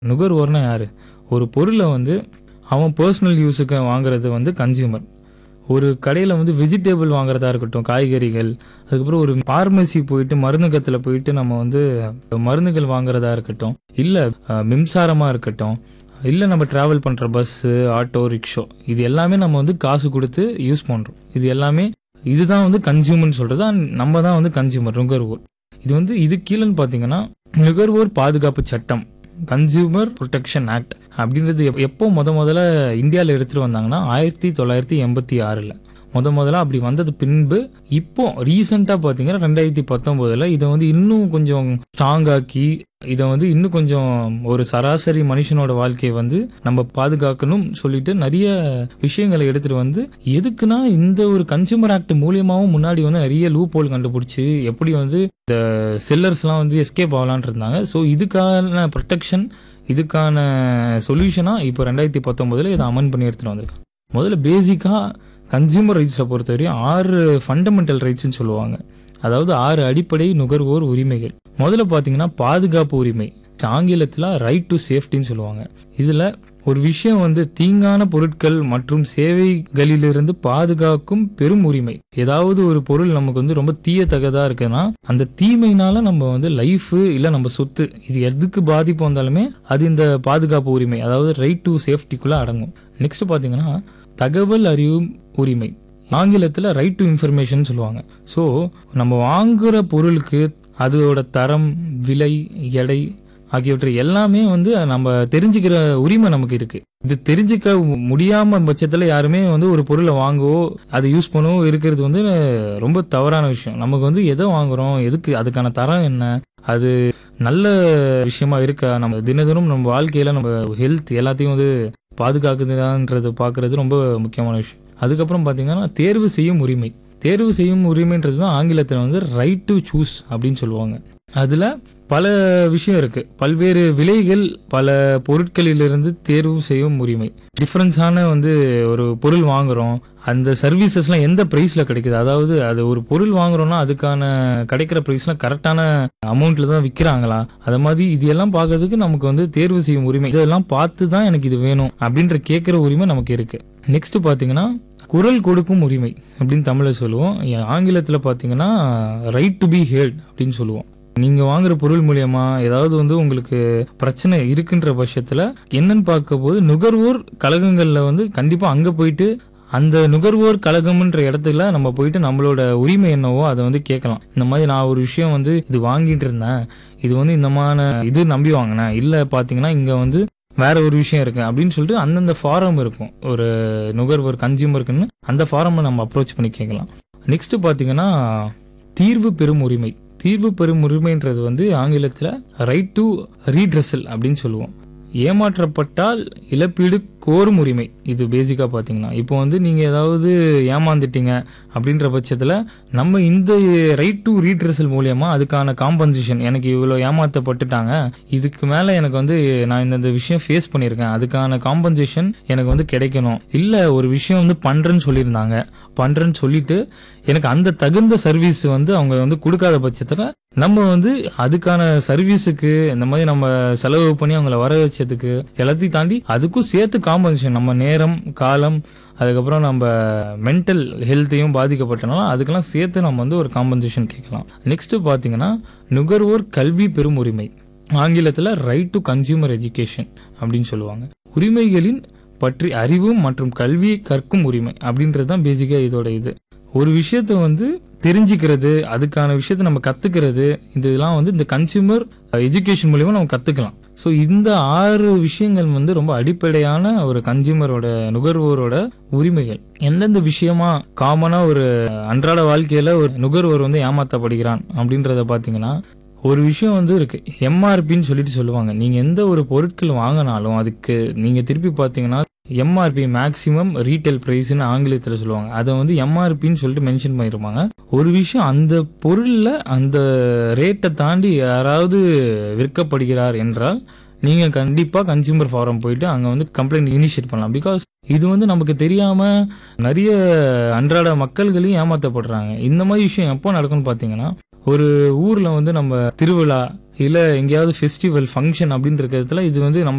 நுகர்வோர்னா யாரு ஒரு பொருளை வந்து அவன் பர்சனல் யூஸுக்கு வாங்குறது வந்து கன்சியூமர் ஒரு கடையில் வந்து வெஜிடபிள் வாங்குறதா இருக்கட்டும் காய்கறிகள் அதுக்கப்புறம் ஒரு பார்மசி போயிட்டு மருந்துகத்தில் போயிட்டு நம்ம வந்து மருந்துகள் வாங்குறதா இருக்கட்டும் இல்லை மின்சாரமாக இருக்கட்டும் இல்லை நம்ம ட்ராவல் பண்ணுற பஸ்ஸு ஆட்டோ ரிக்ஷோ இது எல்லாமே நம்ம வந்து காசு கொடுத்து யூஸ் பண்ணுறோம் இது எல்லாமே இதுதான் வந்து கன்சியூமர்னு சொல்கிறது நம்ம தான் வந்து கன்சியூமர் நுகர்வோர் இது வந்து இது கீழேன்னு பார்த்தீங்கன்னா நுகர்வோர் பாதுகாப்பு சட்டம் கன்சியூமர் ப்ரொடெக்ஷன் ஆக்ட் அப்படின்றது எப்- எப்போ முத முதல்ல இந்தியாவில் எடுத்துகிட்டு வந்தாங்கன்னா ஆயிரத்தி தொள்ளாயிரத்தி எண்பத்தி ஆறில் முத முதல்ல அப்படி வந்தது பின்பு இப்போ ரீசெண்டாக பார்த்தீங்கன்னா ரெண்டாயிரத்தி பத்தொம்போதில் இதை வந்து இன்னும் கொஞ்சம் ஸ்ட்ராங் ஆக்கி இதை வந்து இன்னும் கொஞ்சம் ஒரு சராசரி மனுஷனோட வாழ்க்கையை வந்து நம்ம பாதுகாக்கணும் சொல்லிட்டு நிறைய விஷயங்களை எடுத்துட்டு வந்து எதுக்குன்னா இந்த ஒரு கன்சியூமர் ஆக்ட் மூலியமாவும் முன்னாடி வந்து நிறைய லூப் ஹோல் கண்டுபிடிச்சி எப்படி வந்து இந்த செல்லர்ஸ்லாம் வந்து எஸ்கேப் ஆகலான் இருந்தாங்க ஸோ இதுக்கான ப்ரொடெக்ஷன் இதுக்கான சொல்யூஷனாக இப்போ ரெண்டாயிரத்தி பத்தொம்போதில் இதை அமன் பண்ணி எடுத்துகிட்டு வந்திருக்காங்க முதல்ல பேசிக்காக கன்சியூமர் ரைட்ஸை பொறுத்தவரையும் ஆறு ஃபண்டமெண்டல் ரைட்ஸ்னு சொல்லுவாங்க அதாவது ஆறு அடிப்படை நுகர்வோர் உரிமைகள் முதல்ல பார்த்தீங்கன்னா பாதுகாப்பு உரிமை ஆங்கிலத்தில் ரைட் டு சேஃப்டின்னு சொல்லுவாங்க இதில் ஒரு விஷயம் வந்து தீங்கான பொருட்கள் மற்றும் சேவைகளிலிருந்து பாதுகாக்கும் பெரும் உரிமை ஏதாவது ஒரு பொருள் நமக்கு வந்து ரொம்ப தீயத்தகதா இருக்குன்னா அந்த தீமைனால நம்ம வந்து லைஃப் இல்ல நம்ம சொத்து இது எதுக்கு பாதிப்பு வந்தாலுமே அது இந்த பாதுகாப்பு உரிமை அதாவது ரைட் டு சேஃப்டிக்குள்ள அடங்கும் நெக்ஸ்ட் பாத்தீங்கன்னா தகவல் அறியும் உரிமை ஆங்கிலத்தில் ரைட் டு இன்ஃபர்மேஷன் சொல்லுவாங்க ஸோ நம்ம வாங்குற பொருளுக்கு அதோட தரம் விலை எடை ஆகியவற்றை எல்லாமே வந்து நம்ம தெரிஞ்சுக்கிற உரிமை நமக்கு இருக்கு இது தெரிஞ்சுக்க முடியாம பட்சத்துல யாருமே வந்து ஒரு பொருளை வாங்கவோ அதை யூஸ் பண்ணவோ இருக்கிறது வந்து ரொம்ப தவறான விஷயம் நமக்கு வந்து எதை வாங்குறோம் எதுக்கு அதுக்கான தரம் என்ன அது நல்ல விஷயமா இருக்கா நம்ம தினதினம் நம்ம வாழ்க்கையில நம்ம ஹெல்த் எல்லாத்தையும் வந்து பாதுகாக்குதான்றது பார்க்கறது ரொம்ப முக்கியமான விஷயம் அதுக்கப்புறம் பார்த்தீங்கன்னா தேர்வு செய்யும் உரிமை தேர்வு செய்யும் உரிமைன்றது தான் ஆங்கிலத்தில் வந்து ரைட் டு சூஸ் அப்படின்னு சொல்லுவாங்க அதில் பல விஷயம் இருக்கு பல்வேறு விலைகள் பல பொருட்களிலிருந்து தேர்வு செய்யும் உரிமை டிஃப்ரென்ஸான வந்து ஒரு பொருள் வாங்குறோம் அந்த சர்வீசஸ்லாம் எந்த ப்ரைஸில் கிடைக்குது அதாவது அது ஒரு பொருள் வாங்குறோம்னா அதுக்கான கிடைக்கிற ப்ரைஸ்லாம் கரெக்டான அமௌண்ட்ல தான் விற்கிறாங்களா அது மாதிரி இது எல்லாம் பார்க்கறதுக்கு நமக்கு வந்து தேர்வு செய்யும் உரிமை இதெல்லாம் பார்த்து தான் எனக்கு இது வேணும் அப்படின்ற கேட்குற உரிமை நமக்கு இருக்கு நெக்ஸ்ட் பார்த்தீங்கன்னா குரல் கொடுக்கும் உரிமை அப்படின்னு தமிழில் சொல்லுவோம் ஆங்கிலத்தில் பார்த்தீங்கன்னா ரைட் டு பி ஹேர்ட் அப்படின்னு சொல்லுவோம் நீங்க வாங்குற பொருள் மூலியமா ஏதாவது வந்து உங்களுக்கு பிரச்சனை இருக்குன்ற பட்சத்துல என்னன்னு பார்க்க போது நுகர்வோர் கழகங்கள்ல வந்து கண்டிப்பா அங்க போயிட்டு அந்த நுகர்வோர் கழகம்ன்ற இடத்துல நம்ம போயிட்டு நம்மளோட உரிமை என்னவோ அதை வந்து கேட்கலாம் இந்த மாதிரி நான் ஒரு விஷயம் வந்து இது வாங்கிட்டு இருந்தேன் இது வந்து இந்த மாதிரி இது நம்பி வாங்கினேன் இல்ல பாத்தீங்கன்னா இங்க வந்து வேற ஒரு விஷயம் இருக்கு அப்படின்னு சொல்லிட்டு அந்தந்த ஃபாரம் இருக்கும் ஒரு நுகர்வோர் கன்சியூமருக்குன்னு அந்த ஃபாரமை நம்ம அப்ரோச் பண்ணி கேட்கலாம் நெக்ஸ்ட் பாத்தீங்கன்னா தீர்வு பெறும் உரிமை தீர்வு பெறும் உரிமைன்றது வந்து ஆங்கிலத்தில் ரைட் டு ரீட்ரெஸல் அப்படின்னு சொல்லுவோம் ஏமாற்றப்பட்டால் இழப்பீடு கோரும் உரிமை இது பேசிக்காக பார்த்தீங்கன்னா இப்போ வந்து நீங்கள் ஏதாவது ஏமாந்துட்டீங்க அப்படின்ற பட்சத்தில் நம்ம இந்த ரைட் டு ரீட்ரெஸல் மூலியமா அதுக்கான காம்பன்சேஷன் எனக்கு இவ்வளோ ஏமாற்றப்பட்டுட்டாங்க இதுக்கு மேலே எனக்கு வந்து நான் இந்த இந்த விஷயம் ஃபேஸ் பண்ணியிருக்கேன் அதுக்கான காம்பன்சேஷன் எனக்கு வந்து கிடைக்கணும் இல்லை ஒரு விஷயம் வந்து பண்ணுறேன்னு சொல்லியிருந்தாங்க பண்ணுறேன்னு சொல்லிட்டு எனக்கு அந்த தகுந்த சர்வீஸ் வந்து அவங்க வந்து கொடுக்காத பட்சத்தில் நம்ம வந்து அதுக்கான சர்வீஸுக்கு இந்த மாதிரி நம்ம செலவு பண்ணி அவங்கள வர வச்சதுக்கு எல்லாத்தையும் தாண்டி அதுக்கும் சேர்த்து காம்பன்சேஷன் நம்ம நேரம் காலம் அதுக்கப்புறம் நம்ம மென்டல் ஹெல்த்தையும் பாதிக்கப்பட்டனால அதுக்கெல்லாம் சேர்த்து நம்ம வந்து ஒரு காம்பன்சேஷன் கேட்கலாம் நெக்ஸ்ட் பார்த்தீங்கன்னா நுகர்வோர் கல்வி பெறும் உரிமை ஆங்கிலத்தில் ரைட் டு கன்சியூமர் எஜுகேஷன் அப்படின்னு சொல்லுவாங்க உரிமைகளின் பற்றி அறிவு மற்றும் கல்வியை கற்கும் உரிமை அப்படின்றது தான் பேசிக்காக இதோட இது ஒரு விஷயத்தை வந்து தெரிஞ்சுக்கிறது அதுக்கான விஷயத்தை நம்ம கத்துக்கிறது இதெல்லாம் வந்து இந்த கன்சியூமர் எஜுகேஷன் மூலியமா நம்ம கத்துக்கலாம் ஸோ இந்த ஆறு விஷயங்கள் வந்து ரொம்ப அடிப்படையான ஒரு கன்சியூமரோட நுகர்வோரோட உரிமைகள் எந்தெந்த விஷயமா காமனா ஒரு அன்றாட வாழ்க்கையில ஒரு நுகர்வோர் வந்து ஏமாத்தப்படுகிறான் அப்படின்றத பாத்தீங்கன்னா ஒரு விஷயம் வந்து இருக்கு எம்ஆர்பின்னு சொல்லிட்டு சொல்லுவாங்க நீங்க எந்த ஒரு பொருட்கள் வாங்கினாலும் அதுக்கு நீங்க திருப்பி பாத்தீங்கன்னா எம்ஆர்பி மேக்ஸிமம் ரீட்டைல் ப்ரைஸ்னு ஆங்கிலத்தில் சொல்லுவாங்க அதை வந்து எம்ஆர்பின்னு சொல்லிட்டு மென்ஷன் பண்ணியிருப்பாங்க ஒரு விஷயம் அந்த பொருளில் அந்த ரேட்டை தாண்டி யாராவது விற்கப்படுகிறார் என்றால் நீங்க கண்டிப்பா கன்சியூமர் ஃபாரம் போயிட்டு அங்க வந்து கம்ப்ளைண்ட் இனிஷியேட் பண்ணலாம் பிகாஸ் இது வந்து நமக்கு தெரியாம நிறைய அன்றாட மக்கள்களையும் ஏமாத்தப்படுறாங்க இந்த மாதிரி விஷயம் எப்போ நடக்கும்னு பாத்தீங்கன்னா ஒரு ஊர்ல வந்து நம்ம திருவிழா இல்ல எங்கேயாவது ஃபெஸ்டிவல் ஃபங்க்ஷன் அப்படின்னு இருக்கிறதுல இது வந்து நம்ம